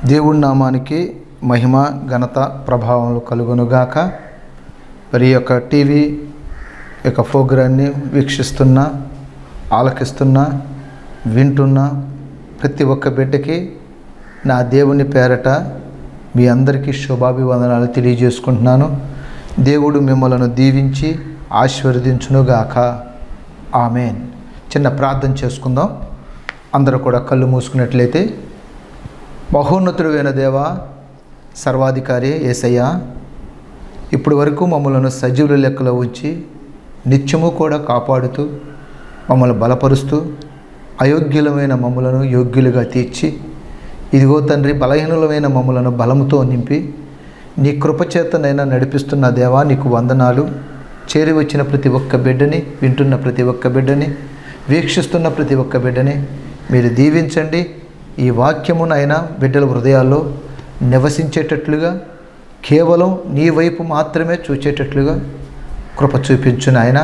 దేవుడి నామానికి మహిమ ఘనత ప్రభావములు కలుగునుగాక మరి ఈ యొక్క టీవీ యొక్క ప్రోగ్రాన్ని వీక్షిస్తున్న ఆలకిస్తున్న వింటున్న ప్రతి ఒక్క బిడ్డకి నా దేవుని పేరట మీ అందరికీ శుభాభివందనాలు తెలియజేసుకుంటున్నాను దేవుడు మిమ్మలను దీవించి ఆశీర్వదించునుగాక ఆమెన్ చిన్న ప్రార్థన చేసుకుందాం అందరూ కూడా కళ్ళు మూసుకున్నట్లయితే మహోన్నతుడైన దేవ సర్వాధికారి ఏసయ్య ఇప్పటి వరకు మమ్మలను సజీవుల లెక్కలో ఉంచి నిత్యము కూడా కాపాడుతూ మమ్మల్ని బలపరుస్తూ అయోగ్యులమైన మమ్మలను యోగ్యులుగా తీర్చి ఇదిగో తండ్రి బలహీనులమైన మమ్మలను బలముతో నింపి నీ కృపచేతనైనా నడిపిస్తున్న దేవా నీకు వందనాలు చేరి వచ్చిన ప్రతి ఒక్క బిడ్డని వింటున్న ప్రతి ఒక్క బిడ్డని వీక్షిస్తున్న ప్రతి ఒక్క బిడ్డని మీరు దీవించండి ఈ వాక్యమునైనా బిడ్డల హృదయాల్లో నివసించేటట్లుగా కేవలం నీ వైపు మాత్రమే చూచేటట్లుగా కృప చూపించు నాయన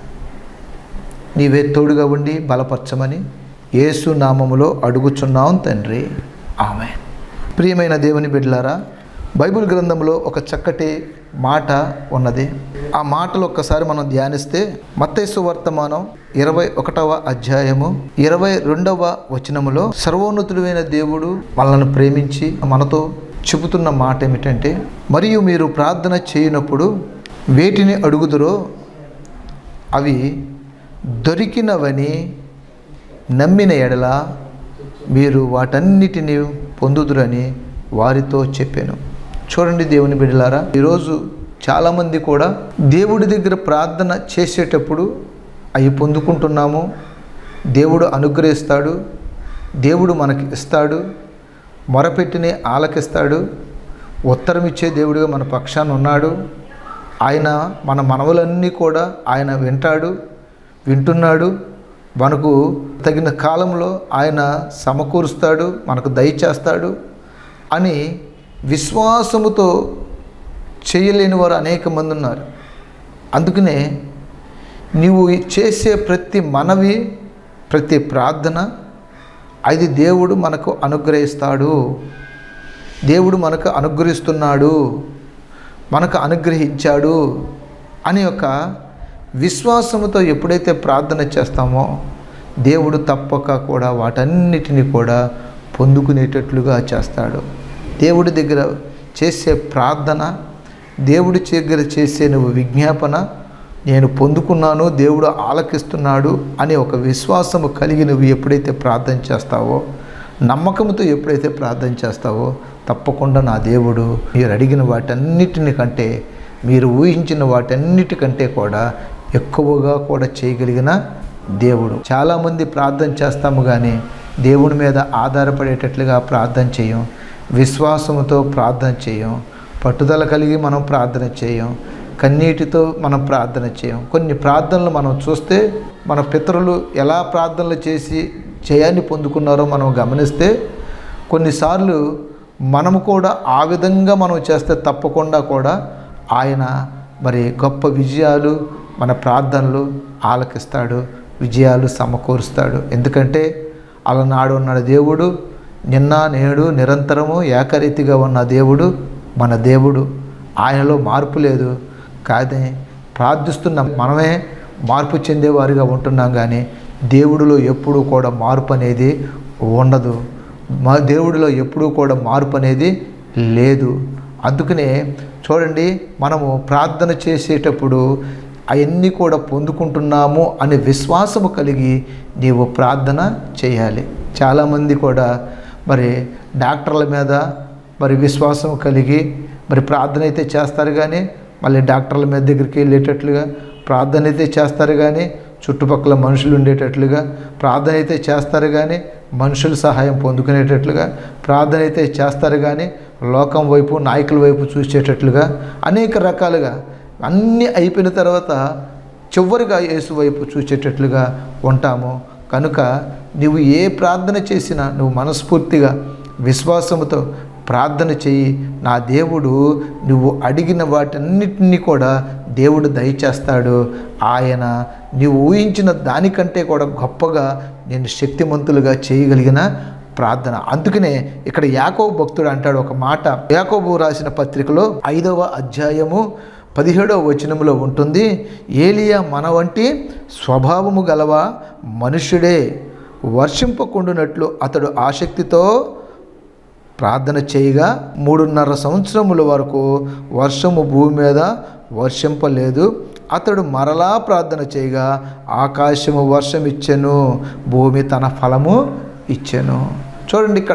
నీవే తోడుగా ఉండి బలపరచమని యేసు నామములో అడుగుచున్నాం తండ్రి ఆమె ప్రియమైన దేవుని బిడ్డలారా బైబిల్ గ్రంథంలో ఒక చక్కటి మాట ఉన్నది ఆ మాటలు ఒక్కసారి మనం ధ్యానిస్తే మత్తైసు వర్తమానం ఇరవై ఒకటవ అధ్యాయము ఇరవై రెండవ వచనములో సర్వోన్నతుడైన దేవుడు మనల్ని ప్రేమించి మనతో చెబుతున్న మాట ఏమిటంటే మరియు మీరు ప్రార్థన చేయనప్పుడు వేటిని అడుగుదురో అవి దొరికినవని నమ్మిన ఎడల మీరు వాటన్నిటిని పొందుదురని వారితో చెప్పాను చూడండి దేవుని బిడ్డలారా ఈరోజు చాలామంది కూడా దేవుడి దగ్గర ప్రార్థన చేసేటప్పుడు అవి పొందుకుంటున్నాము దేవుడు అనుగ్రహిస్తాడు దేవుడు మనకి ఇస్తాడు మొరపెట్టిని ఆలకిస్తాడు ఉత్తరం ఇచ్చే దేవుడిగా మన పక్షాన ఉన్నాడు ఆయన మన మనవులన్నీ కూడా ఆయన వింటాడు వింటున్నాడు మనకు తగిన కాలంలో ఆయన సమకూరుస్తాడు మనకు దయచేస్తాడు అని విశ్వాసముతో చేయలేని వారు అనేక మంది ఉన్నారు అందుకనే నీవు చేసే ప్రతి మనవి ప్రతి ప్రార్థన అది దేవుడు మనకు అనుగ్రహిస్తాడు దేవుడు మనకు అనుగ్రహిస్తున్నాడు మనకు అనుగ్రహించాడు అని ఒక విశ్వాసముతో ఎప్పుడైతే ప్రార్థన చేస్తామో దేవుడు తప్పక కూడా వాటన్నిటిని కూడా పొందుకునేటట్లుగా చేస్తాడు దేవుడి దగ్గర చేసే ప్రార్థన దేవుడి దగ్గర చేసే నువ్వు విజ్ఞాపన నేను పొందుకున్నాను దేవుడు ఆలకిస్తున్నాడు అనే ఒక విశ్వాసము కలిగి నువ్వు ఎప్పుడైతే ప్రార్థన చేస్తావో నమ్మకంతో ఎప్పుడైతే ప్రార్థన చేస్తావో తప్పకుండా నా దేవుడు మీరు అడిగిన వాటన్నిటిని కంటే మీరు ఊహించిన వాటన్నిటికంటే కూడా ఎక్కువగా కూడా చేయగలిగిన దేవుడు చాలామంది ప్రార్థన చేస్తాము కానీ దేవుడి మీద ఆధారపడేటట్లుగా ప్రార్థన చేయం విశ్వాసముతో ప్రార్థన చేయం పట్టుదల కలిగి మనం ప్రార్థన చేయం కన్నీటితో మనం ప్రార్థన చేయం కొన్ని ప్రార్థనలు మనం చూస్తే మన పితరులు ఎలా ప్రార్థనలు చేసి జయాన్ని పొందుకున్నారో మనం గమనిస్తే కొన్నిసార్లు మనము కూడా ఆ విధంగా మనం చేస్తే తప్పకుండా కూడా ఆయన మరి గొప్ప విజయాలు మన ప్రార్థనలు ఆలకిస్తాడు విజయాలు సమకూరుస్తాడు ఎందుకంటే అలనాడు ఉన్న దేవుడు నిన్న నేడు నిరంతరము ఏకరీతిగా ఉన్న దేవుడు మన దేవుడు ఆయనలో మార్పు లేదు కాదే ప్రార్థిస్తున్న మనమే మార్పు చెందేవారిగా ఉంటున్నాం కానీ దేవుడిలో ఎప్పుడూ కూడా మార్పు అనేది ఉండదు మా దేవుడిలో ఎప్పుడూ కూడా మార్పు అనేది లేదు అందుకనే చూడండి మనము ప్రార్థన చేసేటప్పుడు అవన్నీ కూడా పొందుకుంటున్నాము అనే విశ్వాసము కలిగి నీవు ప్రార్థన చేయాలి చాలామంది కూడా మరి డాక్టర్ల మీద మరి విశ్వాసం కలిగి మరి ప్రార్థన అయితే చేస్తారు కానీ మళ్ళీ డాక్టర్ల మీద దగ్గరికి వెళ్ళేటట్లుగా ప్రార్థన అయితే చేస్తారు కానీ చుట్టుపక్కల మనుషులు ఉండేటట్లుగా ప్రార్థన అయితే చేస్తారు కానీ మనుషుల సహాయం పొందుకునేటట్లుగా ప్రార్థన అయితే చేస్తారు కానీ లోకం వైపు నాయకుల వైపు చూసేటట్లుగా అనేక రకాలుగా అన్నీ అయిపోయిన తర్వాత చివరిగా యేసు వైపు చూసేటట్లుగా ఉంటాము కనుక నువ్వు ఏ ప్రార్థన చేసినా నువ్వు మనస్ఫూర్తిగా విశ్వాసముతో ప్రార్థన చెయ్యి నా దేవుడు నువ్వు అడిగిన వాటన్నిటినీ కూడా దేవుడు దయచేస్తాడు ఆయన నీవు ఊహించిన దానికంటే కూడా గొప్పగా నేను శక్తిమంతులుగా చేయగలిగిన ప్రార్థన అందుకనే ఇక్కడ యాకోబు భక్తుడు అంటాడు ఒక మాట యాకోబు రాసిన పత్రికలో ఐదవ అధ్యాయము పదిహేడవ వచనంలో ఉంటుంది ఏలియా మన వంటి స్వభావము గలవ మనుష్యుడే వర్షింపకుండునట్లు అతడు ఆసక్తితో ప్రార్థన చేయగా మూడున్నర సంవత్సరముల వరకు వర్షము భూమి మీద వర్షింపలేదు అతడు మరలా ప్రార్థన చేయగా ఆకాశము వర్షం ఇచ్చెను భూమి తన ఫలము ఇచ్చెను చూడండి ఇక్కడ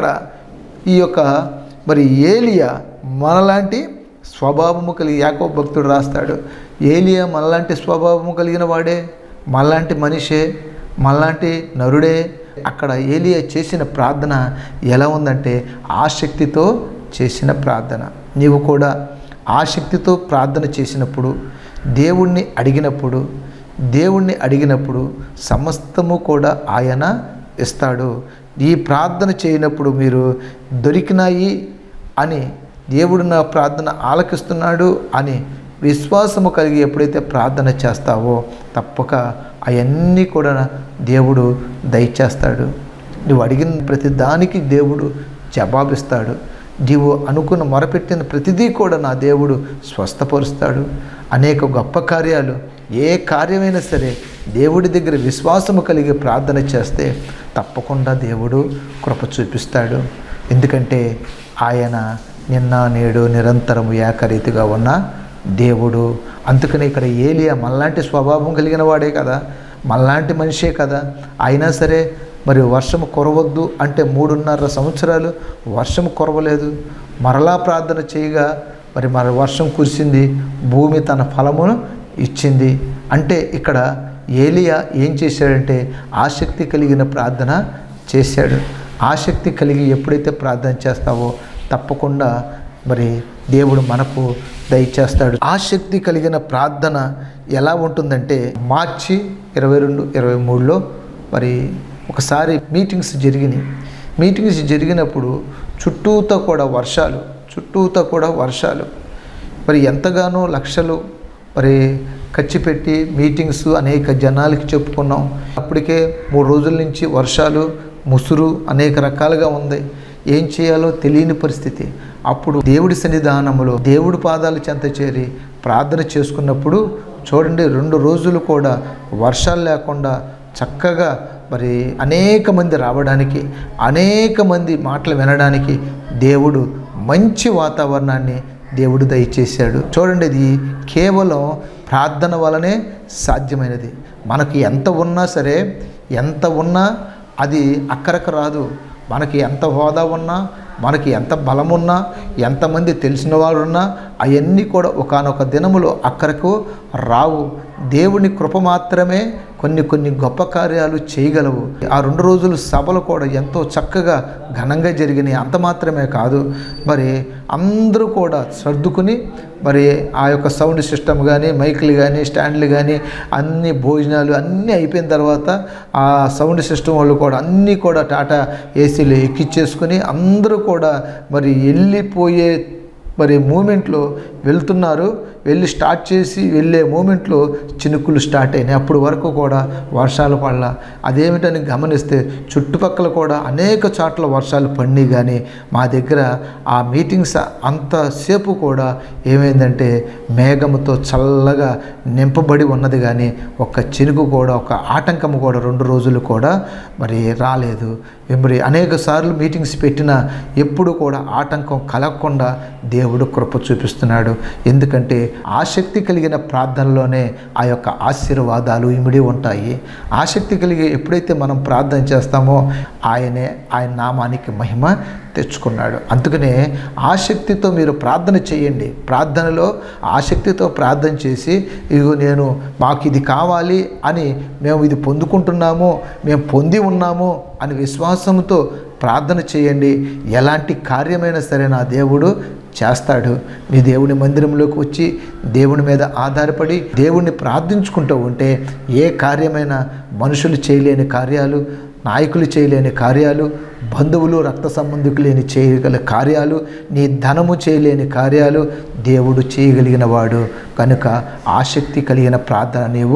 ఈ యొక్క మరి ఏలియా మనలాంటి స్వభావము కలిగి యాకో భక్తుడు రాస్తాడు ఏలియా మనలాంటి స్వభావము కలిగిన వాడే మనలాంటి మనిషే మనలాంటి నరుడే అక్కడ ఏలియా చేసిన ప్రార్థన ఎలా ఉందంటే ఆసక్తితో చేసిన ప్రార్థన నీవు కూడా ఆసక్తితో ప్రార్థన చేసినప్పుడు దేవుణ్ణి అడిగినప్పుడు దేవుణ్ణి అడిగినప్పుడు సమస్తము కూడా ఆయన ఇస్తాడు ఈ ప్రార్థన చేయనప్పుడు మీరు దొరికినాయి అని దేవుడు నా ప్రార్థన ఆలకిస్తున్నాడు అని విశ్వాసము కలిగి ఎప్పుడైతే ప్రార్థన చేస్తావో తప్పక అవన్నీ కూడా దేవుడు దయచేస్తాడు నువ్వు అడిగిన ప్రతి దానికి దేవుడు జవాబిస్తాడు నీవు అనుకున్న మొరపెట్టిన ప్రతిదీ కూడా నా దేవుడు స్వస్థపరుస్తాడు అనేక గొప్ప కార్యాలు ఏ కార్యమైనా సరే దేవుడి దగ్గర విశ్వాసము కలిగి ప్రార్థన చేస్తే తప్పకుండా దేవుడు కృప చూపిస్తాడు ఎందుకంటే ఆయన నిన్న నేడు నిరంతరము ఏకరీతిగా ఉన్న దేవుడు అందుకని ఇక్కడ ఏలియా మనలాంటి స్వభావం కలిగిన వాడే కదా మనలాంటి మనిషే కదా అయినా సరే మరి వర్షం కురవద్దు అంటే మూడున్నర సంవత్సరాలు వర్షం కురవలేదు మరలా ప్రార్థన చేయగా మరి మరి వర్షం కురిసింది భూమి తన ఫలమును ఇచ్చింది అంటే ఇక్కడ ఏలియా ఏం చేశాడంటే ఆసక్తి కలిగిన ప్రార్థన చేశాడు ఆసక్తి కలిగి ఎప్పుడైతే ప్రార్థన చేస్తావో తప్పకుండా మరి దేవుడు మనకు దయచేస్తాడు ఆసక్తి కలిగిన ప్రార్థన ఎలా ఉంటుందంటే మార్చి ఇరవై రెండు ఇరవై మూడులో మరి ఒకసారి మీటింగ్స్ జరిగినాయి మీటింగ్స్ జరిగినప్పుడు చుట్టూతో కూడా వర్షాలు చుట్టూతో కూడా వర్షాలు మరి ఎంతగానో లక్షలు మరి ఖర్చు పెట్టి మీటింగ్స్ అనేక జనాలకి చెప్పుకున్నాం అప్పటికే మూడు రోజుల నుంచి వర్షాలు ముసురు అనేక రకాలుగా ఉంది ఏం చేయాలో తెలియని పరిస్థితి అప్పుడు దేవుడి సన్నిధానములో దేవుడి పాదాల చెంత చేరి ప్రార్థన చేసుకున్నప్పుడు చూడండి రెండు రోజులు కూడా వర్షాలు లేకుండా చక్కగా మరి అనేక మంది రావడానికి అనేక మంది మాటలు వినడానికి దేవుడు మంచి వాతావరణాన్ని దేవుడు దయచేశాడు చూడండి ఇది కేవలం ప్రార్థన వలనే సాధ్యమైనది మనకి ఎంత ఉన్నా సరే ఎంత ఉన్నా అది అక్కరకు రాదు మనకి ఎంత హోదా ఉన్నా మనకి ఎంత బలం ఉన్నా ఎంతమంది తెలిసిన వాళ్ళు ఉన్నా అవన్నీ కూడా ఒకనొక దినములో అక్కరకు రావు దేవుని కృప మాత్రమే కొన్ని కొన్ని గొప్ప కార్యాలు చేయగలవు ఆ రెండు రోజులు సభలు కూడా ఎంతో చక్కగా ఘనంగా జరిగినాయి అంత మాత్రమే కాదు మరి అందరూ కూడా సర్దుకుని మరి ఆ యొక్క సౌండ్ సిస్టమ్ కానీ మైకులు కానీ స్టాండ్లు కానీ అన్ని భోజనాలు అన్నీ అయిపోయిన తర్వాత ఆ సౌండ్ సిస్టమ్ వాళ్ళు కూడా అన్నీ కూడా టాటా ఏసీలు ఎక్కిచ్చేసుకుని అందరూ కూడా మరి వెళ్ళిపోయే మరి మూమెంట్లో వెళ్తున్నారు వెళ్ళి స్టార్ట్ చేసి వెళ్ళే మూమెంట్లో చినుకులు స్టార్ట్ అయినాయి అప్పుడు వరకు కూడా వర్షాలు పడాల అదేమిటని గమనిస్తే చుట్టుపక్కల కూడా అనేక చోట్ల వర్షాలు పడినాయి కానీ మా దగ్గర ఆ మీటింగ్స్ అంతసేపు కూడా ఏమైందంటే మేఘముతో చల్లగా నింపబడి ఉన్నది కానీ ఒక్క చినుకు కూడా ఒక ఆటంకం కూడా రెండు రోజులు కూడా మరి రాలేదు మరి అనేక సార్లు మీటింగ్స్ పెట్టినా ఎప్పుడు కూడా ఆటంకం కలగకుండా దేవుడు కృప చూపిస్తున్నాడు ఎందుకంటే ఆసక్తి కలిగిన ప్రార్థనలోనే ఆ యొక్క ఆశీర్వాదాలు ఇమిడి ఉంటాయి ఆసక్తి కలిగి ఎప్పుడైతే మనం ప్రార్థన చేస్తామో ఆయనే ఆయన నామానికి మహిమ తెచ్చుకున్నాడు అందుకనే ఆసక్తితో మీరు ప్రార్థన చేయండి ప్రార్థనలో ఆసక్తితో ప్రార్థన చేసి ఇదిగో నేను మాకు ఇది కావాలి అని మేము ఇది పొందుకుంటున్నాము మేము పొంది ఉన్నాము అని విశ్వాసంతో ప్రార్థన చేయండి ఎలాంటి కార్యమైనా సరే నా దేవుడు చేస్తాడు మీ దేవుని మందిరంలోకి వచ్చి దేవుని మీద ఆధారపడి దేవుణ్ణి ప్రార్థించుకుంటూ ఉంటే ఏ కార్యమైనా మనుషులు చేయలేని కార్యాలు నాయకులు చేయలేని కార్యాలు బంధువులు రక్త సంబంధికులు లేని చేయగల కార్యాలు నీ ధనము చేయలేని కార్యాలు దేవుడు చేయగలిగిన వాడు కనుక ఆసక్తి కలిగిన ప్రార్థన నీవు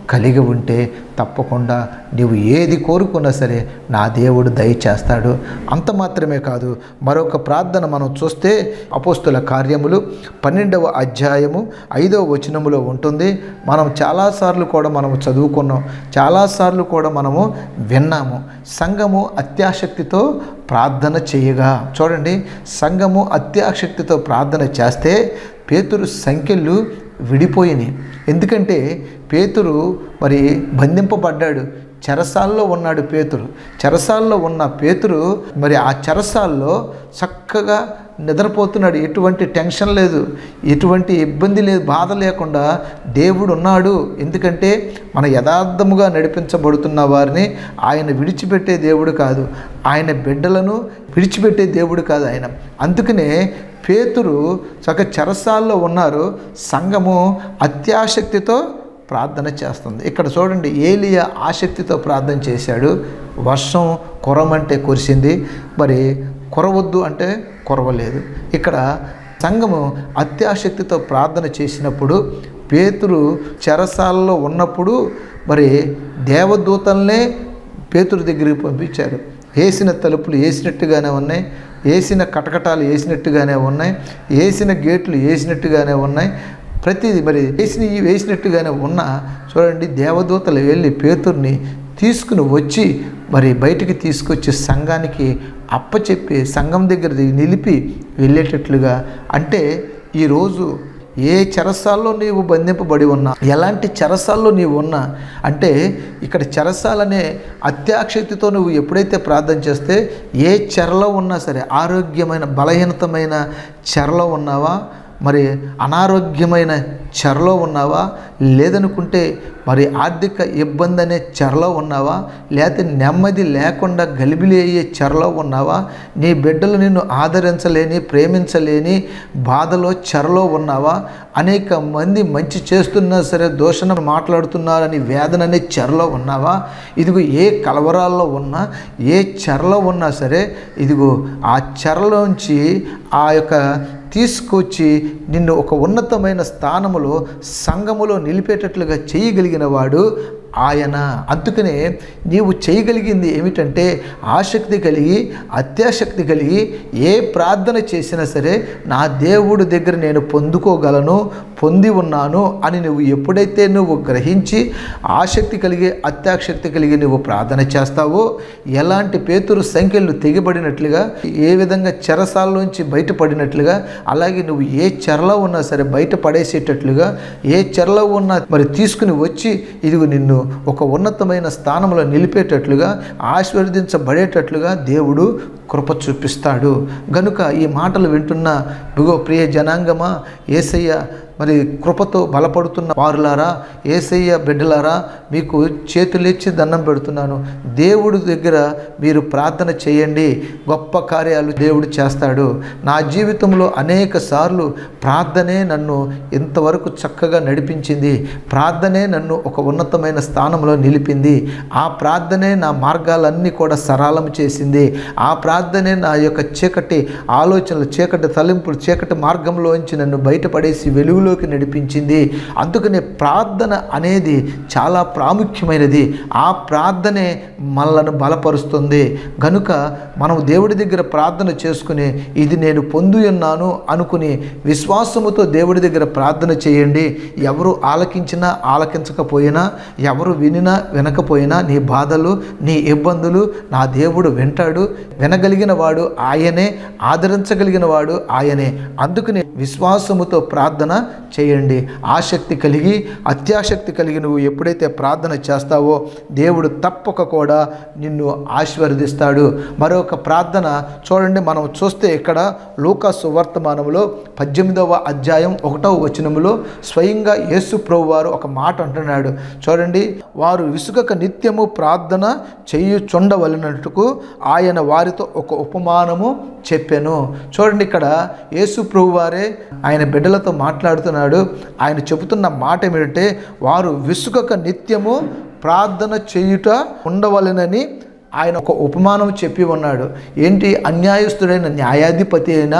కలిగి ఉంటే తప్పకుండా నీవు ఏది కోరుకున్నా సరే నా దేవుడు దయచేస్తాడు అంత మాత్రమే కాదు మరొక ప్రార్థన మనం చూస్తే అపోస్తుల కార్యములు పన్నెండవ అధ్యాయము ఐదవ వచనములో ఉంటుంది మనం చాలాసార్లు కూడా మనము చదువుకున్నాం చాలాసార్లు కూడా మనము విన్నాము సంఘము అత్యాశక్తితో ప్రార్థన చేయగా చూడండి సంఘము అత్యాశక్తితో ప్రార్థన చేస్తే పేతురు సంఖ్యలు విడిపోయినాయి ఎందుకంటే పేతురు మరి బంధింపబడ్డాడు చెరసాల్లో ఉన్నాడు పేతురు చెరసాల్లో ఉన్న పేతురు మరి ఆ చెరసాల్లో చక్కగా నిద్రపోతున్నాడు ఎటువంటి టెన్షన్ లేదు ఎటువంటి ఇబ్బంది లేదు బాధ లేకుండా దేవుడు ఉన్నాడు ఎందుకంటే మన యథార్థముగా నడిపించబడుతున్న వారిని ఆయన విడిచిపెట్టే దేవుడు కాదు ఆయన బిడ్డలను విడిచిపెట్టే దేవుడు కాదు ఆయన అందుకనే పేతురు చక్క చెరసాల్లో ఉన్నారు సంఘము అత్యాశక్తితో ప్రార్థన చేస్తుంది ఇక్కడ చూడండి ఏలియా ఆసక్తితో ప్రార్థన చేశాడు వర్షం కురమంటే కురిసింది మరి కురవద్దు అంటే కురవలేదు ఇక్కడ సంఘము అత్యాశక్తితో ప్రార్థన చేసినప్పుడు పేతురు చెరసాలలో ఉన్నప్పుడు మరి దేవదూతల్నే పేతురు దగ్గరికి పంపించారు వేసిన తలుపులు వేసినట్టుగానే ఉన్నాయి వేసిన కటకటాలు వేసినట్టుగానే ఉన్నాయి వేసిన గేట్లు వేసినట్టుగానే ఉన్నాయి ప్రతిదీ మరి వేసిన వేసినట్టుగానే ఉన్న చూడండి దేవదూతలు వెళ్ళి పేతుర్ని తీసుకుని వచ్చి మరి బయటికి తీసుకొచ్చి సంఘానికి అప్పచెప్పి సంఘం దగ్గర నిలిపి వెళ్ళేటట్లుగా అంటే ఈరోజు ఏ చెరసాల్లో నీవు బంధింపబడి ఉన్నా ఎలాంటి చెరసాల్లో నీవు ఉన్నా అంటే ఇక్కడ చెరసాలనే అత్యాక్షక్తితో నువ్వు ఎప్పుడైతే ప్రార్థన చేస్తే ఏ చెరలో ఉన్నా సరే ఆరోగ్యమైన బలహీనతమైన చెరలో ఉన్నావా మరి అనారోగ్యమైన చెరలో ఉన్నావా లేదనుకుంటే మరి ఆర్థిక ఇబ్బంది అనే చెరలో ఉన్నావా లేకపోతే నెమ్మది లేకుండా గలిబిలి అయ్యే చెరలో ఉన్నావా నీ బిడ్డలు నిన్ను ఆదరించలేని ప్రేమించలేని బాధలో చెరలో ఉన్నావా అనేక మంది మంచి చేస్తున్నా సరే దూషణ మాట్లాడుతున్నారని వేదన అనే చెరలో ఉన్నావా ఇదిగో ఏ కలవరాల్లో ఉన్నా ఏ చెరలో ఉన్నా సరే ఇదిగో ఆ చెరలోంచి ఆ యొక్క తీసుకొచ్చి నిన్ను ఒక ఉన్నతమైన స్థానములో సంఘములో నిలిపేటట్లుగా చేయగలిగిన వాడు ఆయన అందుకనే నీవు చేయగలిగింది ఏమిటంటే ఆసక్తి కలిగి అత్యాసక్తి కలిగి ఏ ప్రార్థన చేసినా సరే నా దేవుడి దగ్గర నేను పొందుకోగలను పొంది ఉన్నాను అని నువ్వు ఎప్పుడైతే నువ్వు గ్రహించి ఆసక్తి కలిగి అత్యాసక్తి కలిగి నువ్వు ప్రార్థన చేస్తావో ఎలాంటి పేతురు సంఖ్యలు తెగిబడినట్లుగా ఏ విధంగా చెరసాల్లోంచి బయటపడినట్లుగా అలాగే నువ్వు ఏ చెరలో ఉన్నా సరే బయట పడేసేటట్లుగా ఏ చెరలో ఉన్నా మరి తీసుకుని వచ్చి ఇదిగో నిన్ను ఒక ఉన్నతమైన స్థానంలో నిలిపేటట్లుగా ఆశీర్వదించబడేటట్లుగా దేవుడు కృప చూపిస్తాడు గనుక ఈ మాటలు వింటున్న బిగో ప్రియ జనాంగమా ఏసయ్య మరి కృపతో బలపడుతున్న వారులారా ఏసయ్య బిడ్డలారా మీకు చేతులెచ్చి దండం పెడుతున్నాను దేవుడి దగ్గర మీరు ప్రార్థన చేయండి గొప్ప కార్యాలు దేవుడు చేస్తాడు నా జీవితంలో అనేక సార్లు ప్రార్థనే నన్ను ఇంతవరకు చక్కగా నడిపించింది ప్రార్థనే నన్ను ఒక ఉన్నతమైన స్థానంలో నిలిపింది ఆ ప్రార్థనే నా మార్గాలన్నీ కూడా సరళం చేసింది ఆ ప్రార్థనే నా యొక్క చీకటి ఆలోచనలు చీకటి తలింపులు చీకటి మార్గంలోంచి నన్ను బయటపడేసి వెలుగులోకి నడిపించింది అందుకనే ప్రార్థన అనేది చాలా ప్రాముఖ్యమైనది ఆ ప్రార్థనే మనలను బలపరుస్తుంది గనుక మనం దేవుడి దగ్గర ప్రార్థన చేసుకుని ఇది నేను పొంది ఉన్నాను అనుకుని విశ్వాసముతో దేవుడి దగ్గర ప్రార్థన చేయండి ఎవరు ఆలకించినా ఆలకించకపోయినా ఎవరు వినినా వినకపోయినా నీ బాధలు నీ ఇబ్బందులు నా దేవుడు వింటాడు వినగలిగిన వాడు ఆయనే ఆదరించగలిగిన వాడు ఆయనే అందుకని విశ్వాసముతో ప్రార్థన చేయండి ఆసక్తి కలిగి అత్యాసక్తి కలిగి నువ్వు ఎప్పుడైతే ప్రార్థన చేస్తావో దేవుడు తప్పక కూడా నిన్ను ఆశీర్వదిస్తాడు మరొక ప్రార్థన చూడండి మనం చూస్తే ఇక్కడ లూకా సువర్తమానంలో పద్దెనిమిదవ అధ్యాయం ఒకటవ వచనములో స్వయంగా యేసు ప్రభు వారు ఒక మాట అంటున్నాడు చూడండి వారు విసుగక నిత్యము ప్రార్థన చేయుచుండవలనట్టుకు ఆయన వారితో ఒక ఉపమానము చెప్పాను చూడండి ఇక్కడ యేసు ప్రభు వారే ఆయన బిడ్డలతో మాట్లాడుతున్నాడు ఆయన చెబుతున్న మాట ఏమిటంటే వారు విసుగక నిత్యము ప్రార్థన చేయుట ఉండవలెనని ఆయన ఒక ఉపమానం చెప్పి ఉన్నాడు ఏంటి అన్యాయస్తుడైన న్యాయాధిపతి అయినా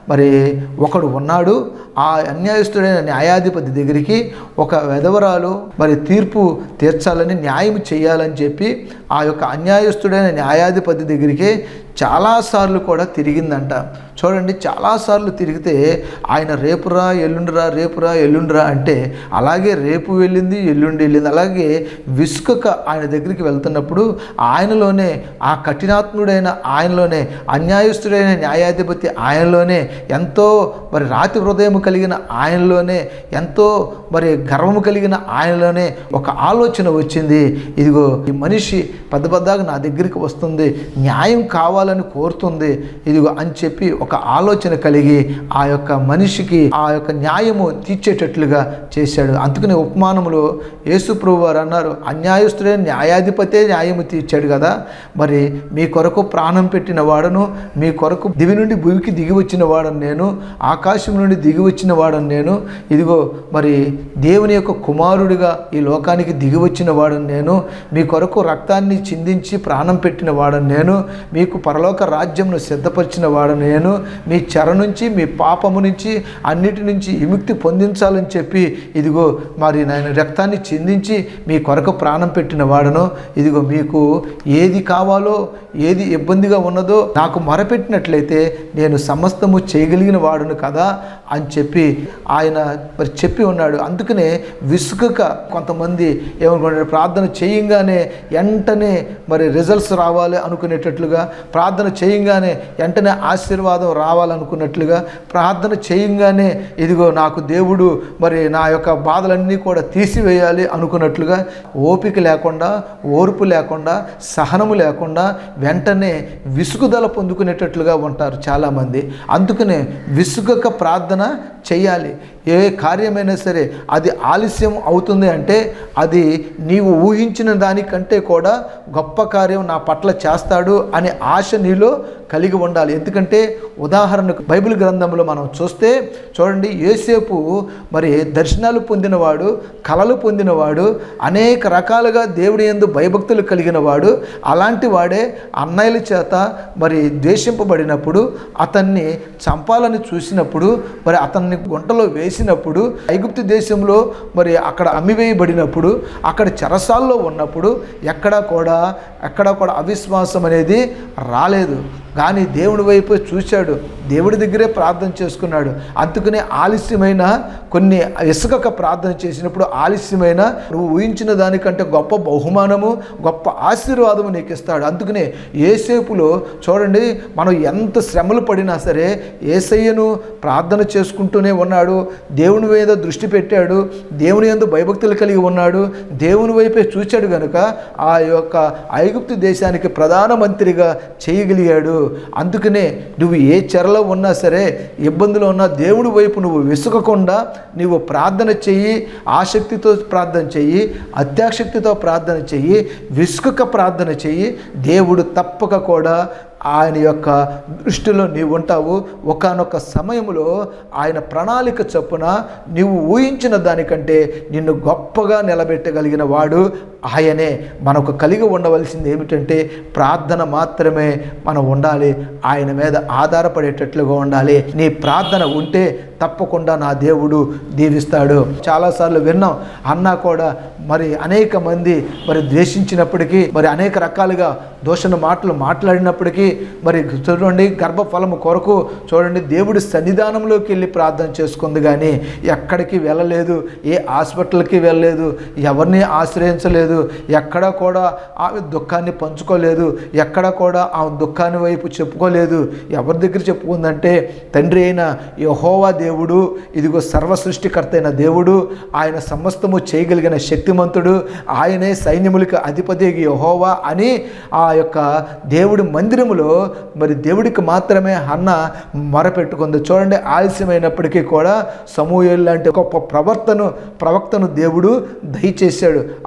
మరి ఒకడు ఉన్నాడు ఆ అన్యాయస్తుడైన న్యాయాధిపతి దగ్గరికి ఒక వెధవరాలు మరి తీర్పు తీర్చాలని న్యాయం చేయాలని చెప్పి ఆ యొక్క అన్యాయస్తుడైన న్యాయాధిపతి దగ్గరికి చాలాసార్లు కూడా తిరిగిందంట చూడండి చాలాసార్లు తిరిగితే ఆయన రేపురా ఎల్లుండిరా రేపురా ఎల్లుండిరా అంటే అలాగే రేపు వెళ్ళింది ఎల్లుండి వెళ్ళింది అలాగే విసుకక ఆయన దగ్గరికి వెళ్తున్నప్పుడు ఆయనలోనే ఆ కఠినాత్ముడైన ఆయనలోనే అన్యాయస్తుడైన న్యాయాధిపతి ఆయనలోనే ఎంతో మరి రాతి హృదయం కలిగిన ఆయనలోనే ఎంతో మరి గర్వము కలిగిన ఆయనలోనే ఒక ఆలోచన వచ్చింది ఇదిగో ఈ మనిషి పెద్ద పెద్దగా నా దగ్గరికి వస్తుంది న్యాయం కావాలని కోరుతుంది ఇదిగో అని చెప్పి ఒక ఆలోచన కలిగి ఆ యొక్క మనిషికి ఆ యొక్క న్యాయము తీర్చేటట్లుగా చేశాడు అందుకని ఉపమానములో యేసుప్రభు వారు అన్నారు అన్యాయస్తుడైన న్యాయాధిపతే న్యాయము తీర్చాడు కదా మరి మీ కొరకు ప్రాణం పెట్టిన వాడను మీ కొరకు దివి నుండి భూమికి దిగి వచ్చిన వాడను నేను ఆకాశం నుండి దిగి వచ్చిన వాడను నేను ఇదిగో మరి దేవుని యొక్క కుమారుడిగా ఈ లోకానికి దిగి వచ్చిన వాడను నేను మీ కొరకు రక్తాన్ని చిందించి ప్రాణం పెట్టిన వాడను నేను మీకు పరలోక రాజ్యంను సిద్ధపరిచిన వాడను నేను మీ చెర నుంచి మీ పాపము నుంచి అన్నిటి నుంచి విముక్తి పొందించాలని చెప్పి ఇదిగో మరి నేను రక్తాన్ని చిందించి మీ కొరకు ప్రాణం పెట్టిన వాడను ఇదిగో మీకు ఏది కావాలో ఏది ఇబ్బందిగా ఉన్నదో నాకు మొరపెట్టినట్లయితే నేను సమస్తము చేయగలిగిన వాడును కదా అని చెప్పి ఆయన మరి చెప్పి ఉన్నాడు అందుకనే విసుగక కొంతమంది ఏమనుకుంటారు ప్రార్థన చేయంగానే వెంటనే మరి రిజల్ట్స్ రావాలి అనుకునేటట్లుగా ప్రార్థన చేయంగానే వెంటనే ఆశీర్వాదం రావాలనుకున్నట్లుగా ప్రార్థన చేయంగానే ఇదిగో నాకు దేవుడు మరి నా యొక్క బాధలన్నీ కూడా తీసివేయాలి అనుకున్నట్లుగా ఓపిక లేకుండా ఓర్పు లేకుండా సహనము లేకుండా వెంటనే విసుగుదల పొందుకునేటట్లుగా ఉంటారు చాలామంది అందుకనే విసుగక ప్రార్థన చేయాలి ఏ కార్యమైనా సరే అది ఆలస్యం అవుతుంది అంటే అది నీవు ఊహించిన దానికంటే కూడా గొప్ప కార్యం నా పట్ల చేస్తాడు అనే ఆశ నీలో కలిగి ఉండాలి ఎందుకంటే ఉదాహరణకు బైబిల్ గ్రంథంలో మనం చూస్తే చూడండి యోసేపు మరి దర్శనాలు పొందినవాడు కళలు పొందినవాడు అనేక రకాలుగా దేవుడి ఎందు భయభక్తులు కలిగిన వాడు అలాంటి వాడే అన్నయ్యల చేత మరి ద్వేషింపబడినప్పుడు అతన్ని చంపాలని చూసినప్పుడు మరి అతన్ని గుంటలో వేసినప్పుడు ఐగుప్తు దేశంలో మరి అక్కడ అమ్మివేయబడినప్పుడు అక్కడ చెరసాల్లో ఉన్నప్పుడు ఎక్కడా కూడా ఎక్కడా కూడా అవిశ్వాసం అనేది రాలేదు కానీ దేవుడి వైపు చూశాడు దేవుడి దగ్గరే ప్రార్థన చేసుకున్నాడు అందుకనే ఆలస్యమైన కొన్ని ఇసుకక ప్రార్థన చేసినప్పుడు ఆలస్యమైన నువ్వు ఊహించిన దానికంటే గొప్ప బహుమానము గొప్ప ఆశీర్వాదము నీకు ఇస్తాడు అందుకనే ఏసేపులో చూడండి మనం ఎంత శ్రమలు పడినా సరే ఏసయ్యను ప్రార్థన చేసుకుంటూనే ఉన్నాడు దేవుని మీద దృష్టి పెట్టాడు దేవుని ఎందు భయభక్తులు కలిగి ఉన్నాడు దేవుని వైపే చూచాడు గనుక ఆ యొక్క ఐగుప్తు దేశానికి ప్రధానమంత్రిగా చేయగలిగాడు అందుకనే నువ్వు ఏ చెరలో ఉన్నా సరే ఇబ్బందులు ఉన్నా దేవుడి వైపు నువ్వు విసుగకుండా నువ్వు ప్రార్థన చెయ్యి ఆసక్తితో ప్రార్థన చెయ్యి అత్యాశక్తితో ప్రార్థన చెయ్యి విసుకక ప్రార్థన చెయ్యి దేవుడు తప్పక కూడా ఆయన యొక్క దృష్టిలో నీవు ఉంటావు ఒకనొక సమయంలో ఆయన ప్రణాళిక చొప్పున నీవు ఊహించిన దానికంటే నిన్ను గొప్పగా నిలబెట్టగలిగిన వాడు ఆయనే మనకు కలిగి ఉండవలసింది ఏమిటంటే ప్రార్థన మాత్రమే మనం ఉండాలి ఆయన మీద ఆధారపడేటట్లుగా ఉండాలి నీ ప్రార్థన ఉంటే తప్పకుండా నా దేవుడు దీవిస్తాడు చాలాసార్లు విన్నాం అన్నా కూడా మరి అనేక మంది మరి ద్వేషించినప్పటికీ మరి అనేక రకాలుగా దోషణ మాటలు మాట్లాడినప్పటికీ మరి చూడండి గర్భఫలము కొరకు చూడండి దేవుడి సన్నిధానంలోకి వెళ్ళి ప్రార్థన చేసుకుంది కానీ ఎక్కడికి వెళ్ళలేదు ఏ హాస్పిటల్కి వెళ్ళలేదు ఎవరిని ఆశ్రయించలేదు ఎక్కడ కూడా ఆమె దుఃఖాన్ని పంచుకోలేదు ఎక్కడ కూడా ఆ దుఃఖాన్ని వైపు చెప్పుకోలేదు ఎవరి దగ్గర చెప్పుకుందంటే తండ్రి అయిన యహోవా దేవుడు ఇదిగో సర్వ సృష్టికర్త అయిన దేవుడు ఆయన సమస్తము చేయగలిగిన శక్తిమంతుడు ఆయనే సైన్యములకు అధిపతి యహోవా అని ఆ యొక్క దేవుడి మందిరములో మరి దేవుడికి మాత్రమే అన్న మొరపెట్టుకుంది చూడండి ఆలస్యమైనప్పటికీ కూడా సమూహలు లాంటి గొప్ప ప్రవర్తను ప్రవక్తను దేవుడు దయచేశాడు అప్పుడే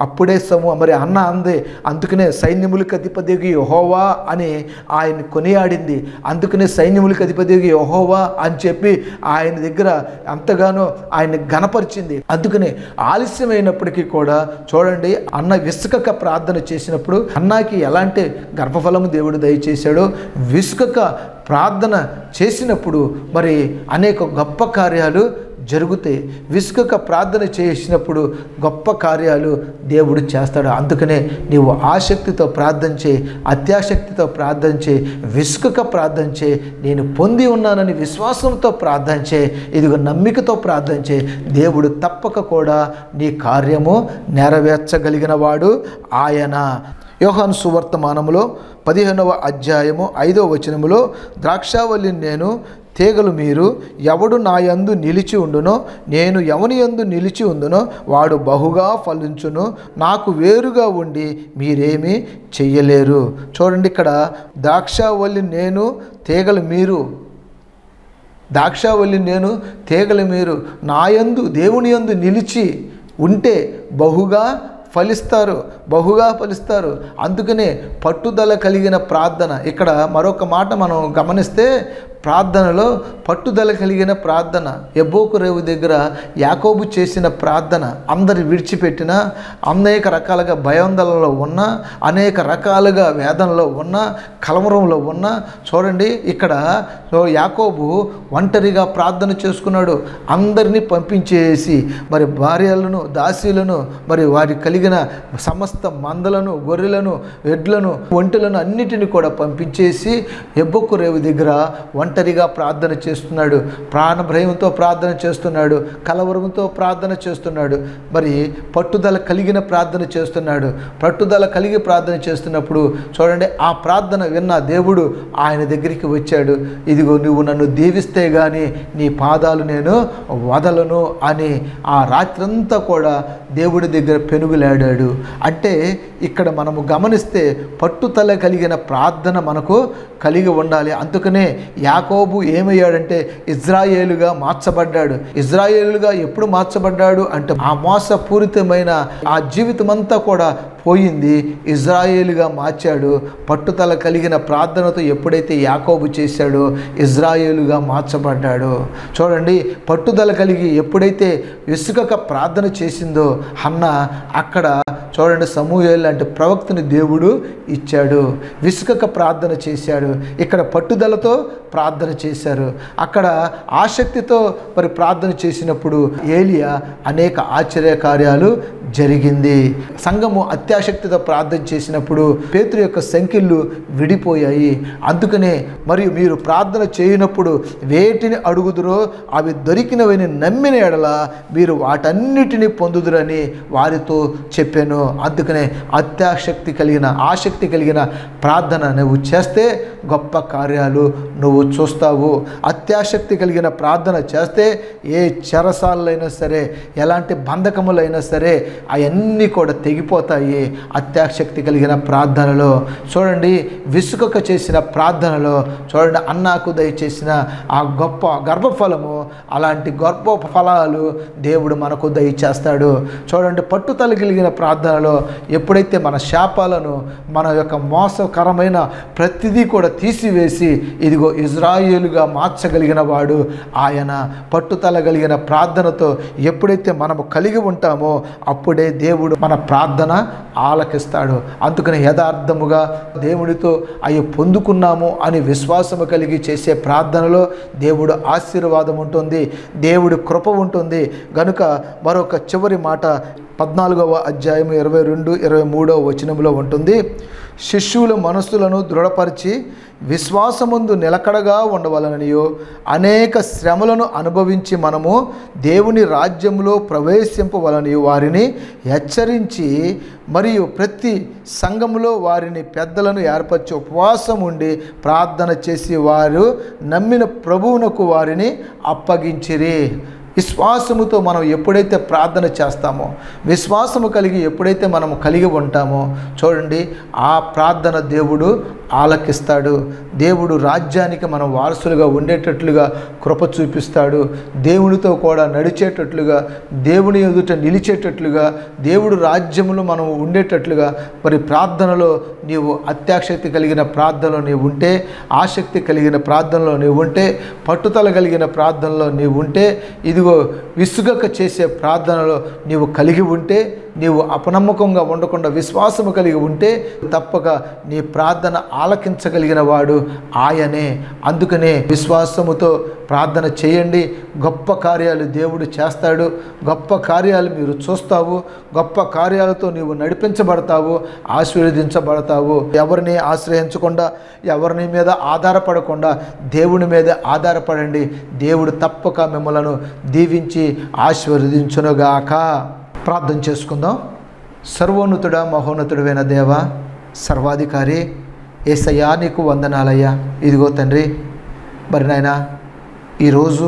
సమూహం మరి అన్న అంది అందుకనే సైన్యములకు అధిపతికి యహోవా అని ఆయన కొనియాడింది అందుకనే సైన్యములకు అధిపతికి యహోవా అని చెప్పి ఆయన దగ్గర ఎంతగానో ఆయన గనపరిచింది అందుకనే ఆలస్యమైనప్పటికీ కూడా చూడండి అన్న విసుకక ప్రార్థన చేసినప్పుడు అన్నకి ఎలాంటి గర్భఫలము దేవుడు దయచేశాడో విసుకక ప్రార్థన చేసినప్పుడు మరి అనేక గొప్ప కార్యాలు జరుగుతాయి విసుకక ప్రార్థన చేసినప్పుడు గొప్ప కార్యాలు దేవుడు చేస్తాడు అందుకనే నీవు ఆసక్తితో ప్రార్థన చేయి అత్యాసక్తితో ప్రార్థన చేయి విసుకక ప్రార్థన చేయి నేను పొంది ఉన్నానని విశ్వాసంతో ప్రార్థన చేయి ఇదిగో నమ్మికతో ప్రార్థన చేయి దేవుడు తప్పక కూడా నీ కార్యము నెరవేర్చగలిగిన వాడు ఆయన యోహాను సువర్తమానములో పదిహేనవ అధ్యాయము ఐదవ వచనములో ద్రాక్షావల్లిని నేను తీగలు మీరు ఎవడు నా యందు నిలిచి ఉండునో నేను ఎవని యందు నిలిచి ఉందునో వాడు బహుగా ఫలించును నాకు వేరుగా ఉండి మీరేమీ చెయ్యలేరు చూడండి ఇక్కడ ద్రాక్షావల్లి నేను తీగలు మీరు ద్రాక్షావల్లి నేను తీగలు మీరు నాయందు దేవుని యందు నిలిచి ఉంటే బహుగా ఫలిస్తారు బహుగా ఫలిస్తారు అందుకనే పట్టుదల కలిగిన ప్రార్థన ఇక్కడ మరొక మాట మనం గమనిస్తే ప్రార్థనలో పట్టుదల కలిగిన ప్రార్థన ఎబ్బోకు రేవు దగ్గర యాకోబు చేసిన ప్రార్థన అందరి విడిచిపెట్టిన అనేక రకాలుగా భయాందోళనలో ఉన్న అనేక రకాలుగా వేదనలో ఉన్న కలవరంలో ఉన్న చూడండి ఇక్కడ సో యాకోబు ఒంటరిగా ప్రార్థన చేసుకున్నాడు అందరినీ పంపించేసి మరి భార్యలను దాసీలను మరి వారి కలిగిన సమస్త మందలను గొర్రెలను ఎడ్లను ఒంటెలను అన్నిటిని కూడా పంపించేసి ఎబ్బొక్కు రేవు దగ్గర ఒంటరిగా ప్రార్థన చేస్తున్నాడు ప్రాణభయంతో ప్రార్థన చేస్తున్నాడు కలవరంతో ప్రార్థన చేస్తున్నాడు మరి పట్టుదల కలిగిన ప్రార్థన చేస్తున్నాడు పట్టుదల కలిగి ప్రార్థన చేస్తున్నప్పుడు చూడండి ఆ ప్రార్థన విన్న దేవుడు ఆయన దగ్గరికి వచ్చాడు ఇదిగో నువ్వు నన్ను దీవిస్తే కానీ నీ పాదాలు నేను వదలను అని ఆ రాత్రంతా కూడా దేవుడి దగ్గర పెనుగులాడాడు అంటే ఇక్కడ మనము గమనిస్తే పట్టుదల కలిగిన ప్రార్థన మనకు కలిగి ఉండాలి అందుకనే యాకోబు ఏమయ్యాడంటే ఇజ్రాయేలుగా మార్చబడ్డాడు ఇజ్రాయేలుగా ఎప్పుడు మార్చబడ్డాడు అంటే ఆ మోసపూరితమైన ఆ జీవితం అంతా కూడా పోయింది ఇజ్రాయేలుగా మార్చాడు పట్టుదల కలిగిన ప్రార్థనతో ఎప్పుడైతే యాకోబు చేశాడో ఇజ్రాయేలుగా మార్చబడ్డాడు చూడండి పట్టుదల కలిగి ఎప్పుడైతే విసుకక ప్రార్థన చేసిందో అన్న అక్కడ చూడండి సమూహేలు అంటే ప్రవక్తని దేవుడు ఇచ్చాడు విసుకక ప్రార్థన చేశాడు ఇక్కడ పట్టుదలతో ప్రార్థన చేశారు అక్కడ ఆసక్తితో మరి ప్రార్థన చేసినప్పుడు ఏలియా అనేక ఆశ్చర్య కార్యాలు జరిగింది సంఘము అత్యాసక్తితో ప్రార్థన చేసినప్పుడు పేతురు యొక్క సంఖ్యలు విడిపోయాయి అందుకనే మరియు మీరు ప్రార్థన చేయనప్పుడు వేటిని అడుగుదురో అవి దొరికినవని నమ్మిన ఎడల మీరు వాటన్నిటిని పొందుదురని వారితో చెప్పాను అందుకనే అత్యాసక్తి కలిగిన ఆసక్తి కలిగిన ప్రార్థన నువ్వు చేస్తే గొప్ప కార్యాలు నువ్వు చూస్తావు అత్యాసక్తి కలిగిన ప్రార్థన చేస్తే ఏ చెరసాలైనా సరే ఎలాంటి బంధకములైనా సరే అవన్నీ కూడా తెగిపోతాయి అత్యాసక్తి కలిగిన ప్రార్థనలో చూడండి విసుకక చేసిన ప్రార్థనలో చూడండి అన్నాకు దయచేసిన ఆ గొప్ప గర్భఫలము అలాంటి గొప్ప ఫలాలు దేవుడు మనకు దయచేస్తాడు చూడండి పట్టుదల కలిగిన ప్రార్థనలో ఎప్పుడైతే మన శాపాలను మన యొక్క మోసకరమైన ప్రతిదీ కూడా తీసివేసి ఇదిగో ఇజ్రాయేలుగా మార్చగలిగిన వాడు ఆయన పట్టుదల కలిగిన ప్రార్థనతో ఎప్పుడైతే మనము కలిగి ఉంటామో అప్పుడే దేవుడు మన ప్రార్థన ఆలకిస్తాడు అందుకని యథార్థముగా దేవుడితో అవి పొందుకున్నాము అని విశ్వాసము కలిగి చేసే ప్రార్థనలో దేవుడు ఆశీర్వాదం ఉంటుంది దేవుడి కృప ఉంటుంది గనుక మరొక చివరి మాట పద్నాలుగవ అధ్యాయం ఇరవై రెండు ఇరవై మూడవ వచనంలో ఉంటుంది శిష్యుల మనస్సులను దృఢపరిచి విశ్వాసముందు నిలకడగా ఉండవలననియో అనేక శ్రమలను అనుభవించి మనము దేవుని రాజ్యంలో ప్రవేశింపవలని వారిని హెచ్చరించి మరియు ప్రతి సంఘములో వారిని పెద్దలను ఏర్పరిచి ఉపవాసం ఉండి ప్రార్థన చేసి వారు నమ్మిన ప్రభువునకు వారిని అప్పగించిరి విశ్వాసముతో మనం ఎప్పుడైతే ప్రార్థన చేస్తామో విశ్వాసము కలిగి ఎప్పుడైతే మనం కలిగి ఉంటామో చూడండి ఆ ప్రార్థన దేవుడు ఆలకిస్తాడు దేవుడు రాజ్యానికి మనం వారసులుగా ఉండేటట్లుగా కృప చూపిస్తాడు దేవునితో కూడా నడిచేటట్లుగా దేవుని ఎదుట నిలిచేటట్లుగా దేవుడు రాజ్యములో మనం ఉండేటట్లుగా మరి ప్రార్థనలో నీవు అత్యాశక్తి కలిగిన ప్రార్థనలో నీవు ఉంటే ఆసక్తి కలిగిన ప్రార్థనలో నీవు ఉంటే పట్టుదల కలిగిన ప్రార్థనలో నీవు ఉంటే ఇదిగో విసుగక చేసే ప్రార్థనలో నీవు కలిగి ఉంటే నీవు అపనమ్మకంగా ఉండకుండా విశ్వాసము కలిగి ఉంటే తప్పక నీ ప్రార్థన ఆలకించగలిగిన వాడు ఆయనే అందుకనే విశ్వాసముతో ప్రార్థన చేయండి గొప్ప కార్యాలు దేవుడు చేస్తాడు గొప్ప కార్యాలు మీరు చూస్తావు గొప్ప కార్యాలతో నీవు నడిపించబడతావు ఆశీర్వదించబడతావు ఎవరిని ఆశ్రయించకుండా ఎవరిని మీద ఆధారపడకుండా దేవుని మీద ఆధారపడండి దేవుడు తప్పక మిమ్మలను దీవించి ఆశీర్వదించునుగాక ప్రార్థన చేసుకుందాం సర్వోన్నతుడ మహోన్నతుడైన దేవ సర్వాధికారి ఏసయ్యా నీకు వందనాలయ్యా ఇదిగో తండ్రి మరి నాయన ఈరోజు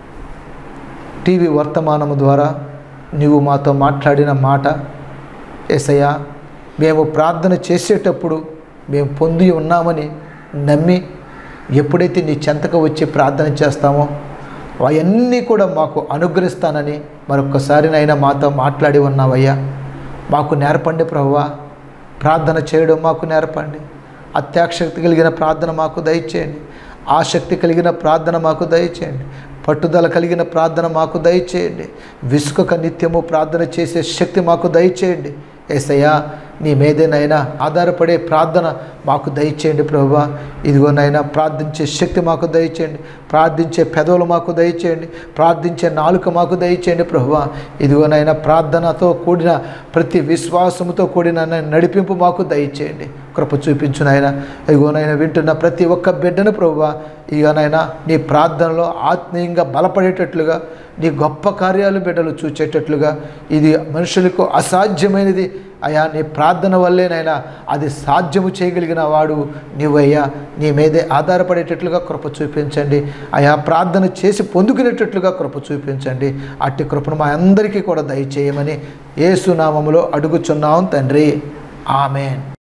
టీవీ వర్తమానము ద్వారా నీవు మాతో మాట్లాడిన మాట ఏసయ్యా మేము ప్రార్థన చేసేటప్పుడు మేము పొంది ఉన్నామని నమ్మి ఎప్పుడైతే నీ చెంతకు వచ్చి ప్రార్థన చేస్తామో అవన్నీ కూడా మాకు అనుగ్రహిస్తానని మరొక్కసారి నైనా మాతో మాట్లాడి ఉన్నావయ్యా మాకు నేర్పండి ప్రభువా ప్రార్థన చేయడం మాకు నేర్పండి అత్యాశక్తి కలిగిన ప్రార్థన మాకు దయచేయండి ఆసక్తి కలిగిన ప్రార్థన మాకు దయచేయండి పట్టుదల కలిగిన ప్రార్థన మాకు దయచేయండి విసుకక నిత్యము ప్రార్థన చేసే శక్తి మాకు దయచేయండి ఏసయ్యా నీ మీదేనైనా ఆధారపడే ప్రార్థన మాకు దయచేయండి ప్రభువా ఇదిగోనైనా ప్రార్థించే శక్తి మాకు దయచేయండి ప్రార్థించే పెదవులు మాకు దయచేయండి ప్రార్థించే నాలుక మాకు దయచేయండి ప్రభువా ఇదిగోనైనా ప్రార్థనతో కూడిన ప్రతి విశ్వాసముతో కూడిన నడిపింపు మాకు దయచేయండి కృప చూపించు నాయన ఇదిగోనైనా వింటున్న ప్రతి ఒక్క బిడ్డను ప్రభువా ఇకనైనా నీ ప్రార్థనలో ఆత్మీయంగా బలపడేటట్లుగా నీ గొప్ప కార్యాలు బిడ్డలు చూచేటట్లుగా ఇది మనుషులకు అసాధ్యమైనది అయా నీ ప్రార్థన వల్లేనైనా అది సాధ్యము చేయగలిగిన వాడు నీవయ్యా నీ మీదే ఆధారపడేటట్లుగా కృప చూపించండి అయా ప్రార్థన చేసి పొందుకునేటట్లుగా కృప చూపించండి అట్టి కృపను మా అందరికీ కూడా దయచేయమని ఏసునామములో అడుగుచున్నాం తండ్రి ఆమెన్